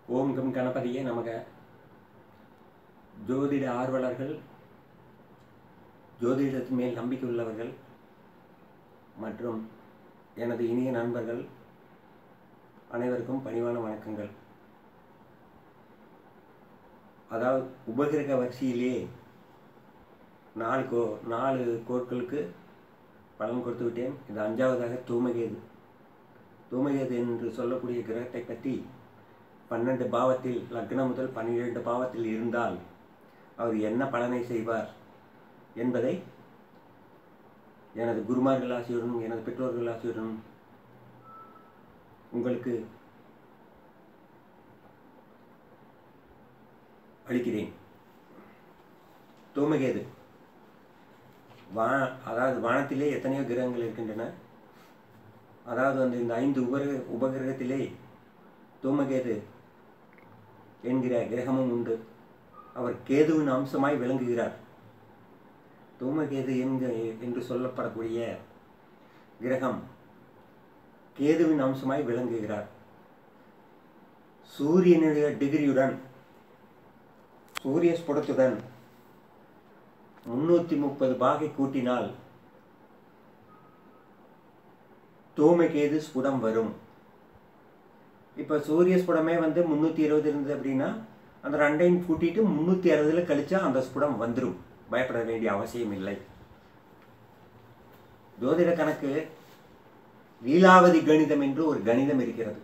ஓம் come கணபதியே நமக ஜோதிட ஆர்வலர்கள் ஜோதிடத்தின் மேல் நம்பிக்கை உள்ளவர்கள் மற்றும் எனது இனிய நண்பர்கள் அனைவருக்கும் பணிவான வணக்கங்கள் அதாவது உபகிரக வரிசையிலே நாலு கோ நாலு கோட்களுக்கு பலன் கொடுத்து விட்டேன் இது அஞ்சாவதாக தூமகேது தூமகேது என்று சொல்லக்கூடிய கிரகத்தை பற்றி பன்னெண்டு பாவத்தில் லக்னம் முதல் பன்னிரெண்டு பாவத்தில் இருந்தால் அவர் என்ன பலனை செய்வார் என்பதை எனது குருமார்கள் ஆசியுடனும் எனது பெற்றோர்கள் ஆசியுடனும் உங்களுக்கு அளிக்கிறேன் தூமகேது வா அதாவது வானத்திலே எத்தனையோ கிரகங்கள் இருக்கின்றன அதாவது வந்து இந்த ஐந்து உபகிர உபகிரகத்திலே தூமகேது என்கிற கிரகமும் உண்டு அவர் கேதுவின் அம்சமாய் விளங்குகிறார் தூமகேது என்க என்று சொல்லப்படக்கூடிய கிரகம் கேதுவின் அம்சமாய் விளங்குகிறார் சூரியனுடைய டிகிரியுடன் சூரிய ஸ்புடத்துடன் முன்னூற்றி முப்பது பாகை கூட்டினால் தூமகேது ஸ்புடம் வரும் இப்போ சூரிய ஸ்புடமே வந்து முந்நூற்றி இருபது இருந்தது அப்படின்னா அந்த ரெண்டையும் கூட்டிட்டு முந்நூற்றி அறுபதில் கழிச்சா அந்த ஸ்புடம் வந்துடும் பயப்பட வேண்டிய அவசியம் இல்லை ஜோதிட கணக்கு லீலாவதி கணிதம் என்று ஒரு கணிதம் இருக்கிறது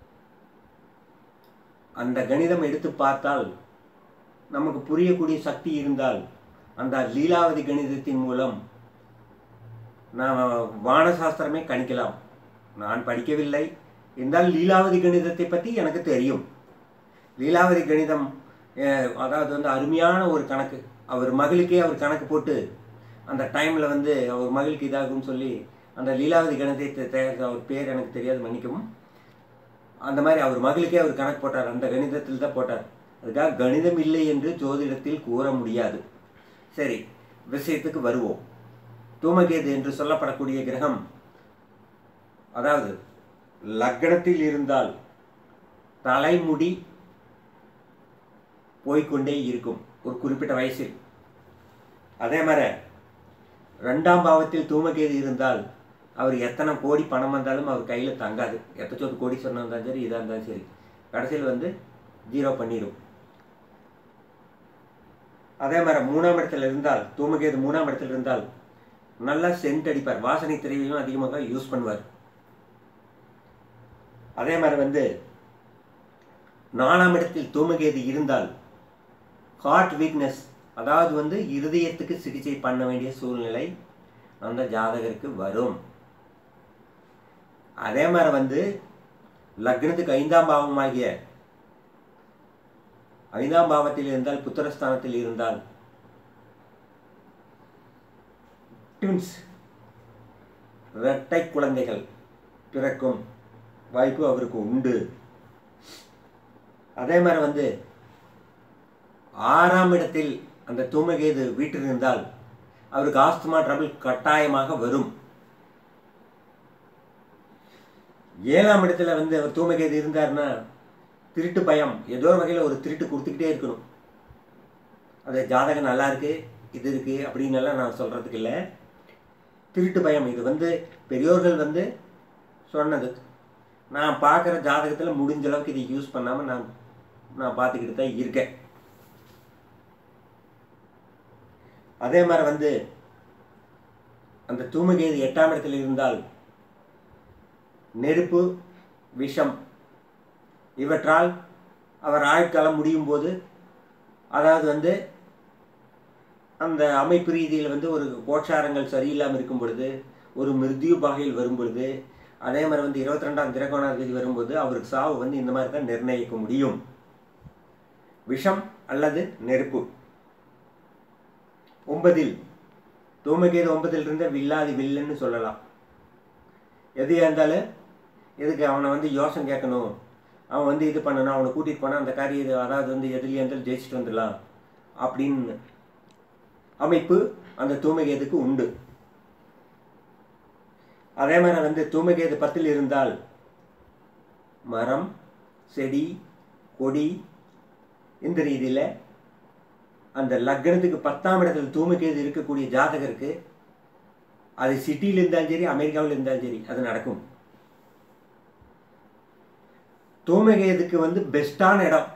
அந்த கணிதம் எடுத்து பார்த்தால் நமக்கு புரியக்கூடிய சக்தி இருந்தால் அந்த லீலாவதி கணிதத்தின் மூலம் நாம் வானசாஸ்திரமே கணிக்கலாம் நான் படிக்கவில்லை இருந்தால் லீலாவதி கணிதத்தை பற்றி எனக்கு தெரியும் லீலாவதி கணிதம் அஹ், அதாவது வந்து அருமையான ஒரு கணக்கு அவர் மகளுக்கே அவர் கணக்கு போட்டு அந்த டைமில் வந்து அவர் மகளுக்கு இதாகும்னு சொல்லி அந்த லீலாவதி கணிதத்தை தயாரித்த அவர் பேர் எனக்கு தெரியாது மன்னிக்கவும் அந்த மாதிரி அவர் மகளுக்கே அவர் கணக்கு போட்டார் அந்த கணிதத்தில் தான் போட்டார் அதுக்காக கணிதம் இல்லை என்று ஜோதிடத்தில் கூற முடியாது சரி விஷயத்துக்கு வருவோம் தூமகேது என்று சொல்லப்படக்கூடிய கிரகம் அதாவது லக்னத்தில் இருந்தால் தலைமுடி போய்க்கொண்டே இருக்கும் ஒரு குறிப்பிட்ட வயசில் அதே மாதிரி ரெண்டாம் பாவத்தில் தூமகேது இருந்தால் அவர் எத்தனை கோடி பணம் வந்தாலும் அவர் கையில் தங்காது எத்தச்சோத்து கோடி சொன்ன இருந்தாலும் சரி இதாக இருந்தாலும் சரி கடைசியில் வந்து ஜீரோ பண்ணிடும் அதே மாதிரி மூணாம் இடத்துல இருந்தால் தூமகேது மூணாம் இடத்துல இருந்தால் நல்லா சென்ட் அடிப்பார் வாசனை திரையையும் அதிகமாக யூஸ் பண்ணுவார் அதே மாதிரி வந்து நாலாம் இடத்தில் தூமகேது இருந்தால் ஹார்ட் வீக்னஸ் அதாவது வந்து இருதயத்துக்கு சிகிச்சை பண்ண வேண்டிய சூழ்நிலை அந்த ஜாதகருக்கு வரும் அதே மாதிரி வந்து லக்னத்துக்கு ஐந்தாம் பாவமாகிய ஐந்தாம் பாவத்தில் இருந்தால் புத்திரஸ்தானத்தில் இருந்தால் ட்வின்ஸ் இரட்டை குழந்தைகள் பிறக்கும் வாய்ப்பு அவருக்கு உண்டு அதே மாதிரி வந்து ஆறாம் இடத்தில் அந்த தூமகேது வீட்டில் இருந்தால் அவருக்கு ஆஸ்துமா ட்ரபிள் கட்டாயமாக வரும் ஏழாம் இடத்துல வந்து அவர் தூமகேது இருந்தாருன்னா திருட்டு பயம் ஏதோ ஒரு வகையில் ஒரு திருட்டு கொடுத்துக்கிட்டே இருக்கணும் அது ஜாதகம் நல்லா இருக்கு இது இருக்கு அப்படின்னு எல்லாம் நான் சொல்றதுக்கு இல்லை திருட்டு பயம் இது வந்து பெரியோர்கள் வந்து சொன்னது நான் பார்க்குற ஜாதகத்தில் முடிஞ்ச அளவுக்கு இதை யூஸ் பண்ணாமல் நான் நான் பார்த்துக்கிட்டு தான் இருக்கேன் அதே மாதிரி வந்து அந்த தூமகேது எட்டாம் இடத்தில் இருந்தால் நெருப்பு விஷம் இவற்றால் அவர் ஆயுட்காலம் முடியும் போது அதாவது வந்து அந்த அமைப்பு ரீதியில் வந்து ஒரு கோட்சாரங்கள் சரியில்லாமல் இருக்கும் பொழுது ஒரு மிருத்யு பாகையில் வரும் பொழுது அதே மாதிரி வந்து இருபத்தி ரெண்டாம் திரகோணாதிபதி வரும்போது அவருக்கு சாவு வந்து இந்த மாதிரி தான் நிர்ணயிக்க முடியும் விஷம் அல்லது நெருப்பு ஒன்பதில் தூமகேது ஒன்பதில் இருந்த வில்லாதி வில்லன்னு சொல்லலாம் எது இருந்தாலும் எதுக்கு அவனை வந்து யோசனை கேட்கணும் அவன் வந்து இது பண்ணணும் அவனை கூட்டிகிட்டு போனால் அந்த காரியம் இது அதாவது வந்து எதுலேயே இருந்தாலும் ஜெயிச்சுட்டு வந்துடலாம் அப்படின்னு அமைப்பு அந்த தூமகேதுக்கு உண்டு அதே மாதிரி வந்து தூமகேது பத்தில் இருந்தால் மரம் செடி கொடி இந்த ரீதியில் அந்த லக்னத்துக்கு பத்தாம் இடத்துல தூமகேது இருக்கக்கூடிய ஜாதகருக்கு அது சிட்டியில் இருந்தாலும் சரி அமெரிக்காவில் இருந்தாலும் சரி அது நடக்கும் தூமகேதுக்கு வந்து பெஸ்டான இடம்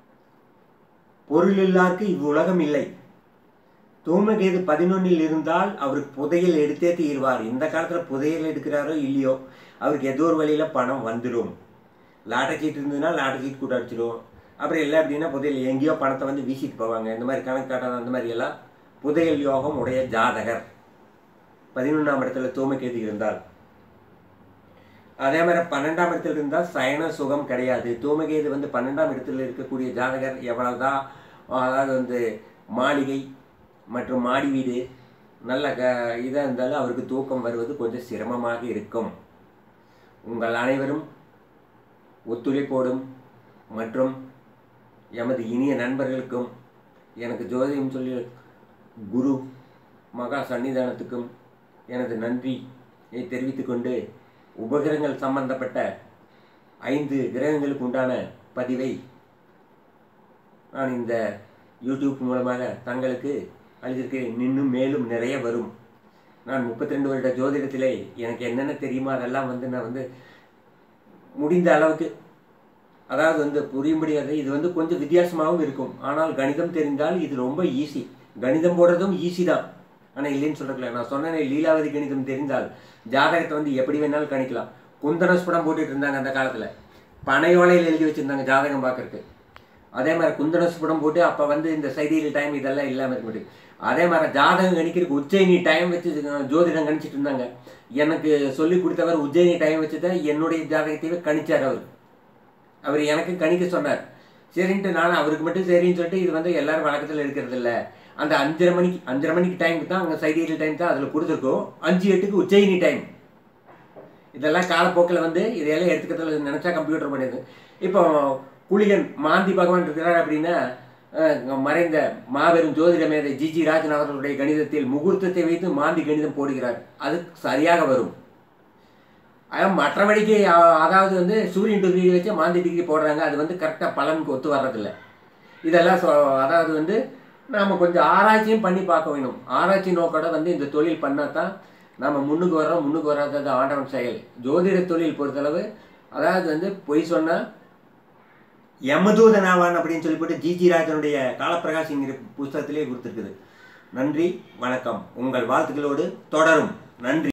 பொருள் இல்லாருக்கு இவ்வுலகம் இல்லை தூமகேது பதினொன்னில் இருந்தால் அவருக்கு புதையல் எடுத்தே தீர்வார் இந்த காலத்தில் புதையல் எடுக்கிறாரோ இல்லையோ அவருக்கு ஏதோ ஒரு வழியில் பணம் வந்துடும் லாட்டரி சீட் இருந்ததுன்னா லாட்டரி சீட் கூட அடிச்சிடும் அப்புறம் இல்லை அப்படின்னா புதையல் எங்கேயோ பணத்தை வந்து வீசிட்டு போவாங்க இந்த மாதிரி கணக்கு காட்டாத அந்த மாதிரி எல்லாம் புதையல் யோகம் உடைய ஜாதகர் பதினொன்றாம் இடத்துல தூமகேது இருந்தால் அதே மாதிரி பன்னெண்டாம் இடத்துல இருந்தால் சயன சுகம் கிடையாது தூமகேது வந்து பன்னெண்டாம் இடத்துல இருக்கக்கூடிய ஜாதகர் எவ்வளவுதான் அதாவது வந்து மாளிகை மற்றும் மாடி வீடு நல்ல க இதாக இருந்தாலும் அவருக்கு தூக்கம் வருவது கொஞ்சம் சிரமமாக இருக்கும் உங்கள் அனைவரும் ஒத்துழைப்போடும் மற்றும் எமது இனிய நண்பர்களுக்கும் எனக்கு ஜோதிடம் சொல்லி குரு மகா சன்னிதானத்துக்கும் எனது நன்றியை தெரிவித்துக்கொண்டு உபகிரகங்கள் சம்பந்தப்பட்ட ஐந்து கிரகங்களுக்கு உண்டான பதிவை நான் இந்த யூடியூப் மூலமாக தங்களுக்கு அளித்திருக்கிறேன் இன்னும் மேலும் நிறைய வரும் நான் முப்பத்தி ரெண்டு வருட ஜோதிடத்திலே எனக்கு என்னென்ன தெரியுமோ அதெல்லாம் வந்து நான் வந்து முடிந்த அளவுக்கு அதாவது வந்து புரியும்படியாக இது வந்து கொஞ்சம் வித்தியாசமாகவும் இருக்கும் ஆனால் கணிதம் தெரிந்தால் இது ரொம்ப ஈஸி கணிதம் போடுறதும் ஈஸி தான் ஆனால் இல்லைன்னு சொல்கிறல நான் சொன்னேனே லீலாவதி கணிதம் தெரிந்தால் ஜாதகத்தை வந்து எப்படி வேணாலும் கணிக்கலாம் குந்தனஸ் படம் போட்டுட்டு இருந்தாங்க அந்த காலத்தில் பனையோலையில் எழுதி வச்சுருந்தாங்க ஜாதகம் பார்க்கறதுக்கு அதே மாதிரி குந்தனஸ் படம் போட்டு அப்போ வந்து இந்த சைடியல் டைம் இதெல்லாம் இல்லாமல் இருக்க முடியும் அதே மாதிரி ஜாதகம் கணிக்கிறதுக்கு உஜ்ஜயினி டைம் வச்சு ஜோதிடம் கணிச்சிட்டு இருந்தாங்க எனக்கு சொல்லி கொடுத்தவர் உஜ்ஜயினி டைம் வச்சு தான் என்னுடைய ஜாதகத்தையே கணிச்சார் அவர் அவர் எனக்கு கணிக்க சொன்னார் சரின்ட்டு நான் அவருக்கு மட்டும் சரின்னு சொல்லிட்டு இது வந்து எல்லாரும் வழக்கத்தில் இருக்கிறது இல்லை அந்த அஞ்சரை மணிக்கு அஞ்சரை மணிக்கு டைமுக்கு தான் அங்கே சைடியல் டைம் தான் அதில் கொடுத்துருக்கோம் அஞ்சு எட்டுக்கு உஜ்ஜயினி டைம் இதெல்லாம் காலப்போக்கில் வந்து இதையெல்லாம் எடுத்துக்கிறதுல நினச்சா கம்ப்யூட்டர் பண்ணிடுது இப்போ குளிகன் மாந்தி பகவான் இருக்கிறார் அப்படின்னா அஹ், மறைந்த மாபெரும் ஜோதிட மேதை ஜிஜி ராஜன் அவர்களுடைய கணிதத்தில் முகூர்த்தத்தை வைத்து மாந்தி கணிதம் போடுகிறார் அது சரியாக வரும் அஹ், மற்றபடிக்கு அஹ், அதாவது வந்து சூரியன் டிகிரி வச்சு மாந்தி டிகிரி போடுறாங்க அது வந்து கரெக்டாக பலனுக்கு ஒத்து வர்றதில்ல இதெல்லாம் சொ அதாவது வந்து நாம் கொஞ்சம் ஆராய்ச்சியும் பண்ணி பார்க்க வேணும் ஆராய்ச்சி நோக்கோட வந்து இந்த தொழில் பண்ணால் தான் நம்ம முன்னுக்கு வர்றோம் முன்னுக்கு வராதது ஆண்டவன் செயல் ஜோதிட தொழில் பொறுத்தளவு அதாவது வந்து பொய் சொன்னால் யமதூதனாவான் அப்படின்னு சொல்லி போட்டு ஜிஜி ராஜனுடைய காலப்பிரகாசிங்கிற புஸ்தகத்திலே கொடுத்துருக்குது நன்றி வணக்கம் உங்கள் வாழ்த்துக்களோடு தொடரும் நன்றி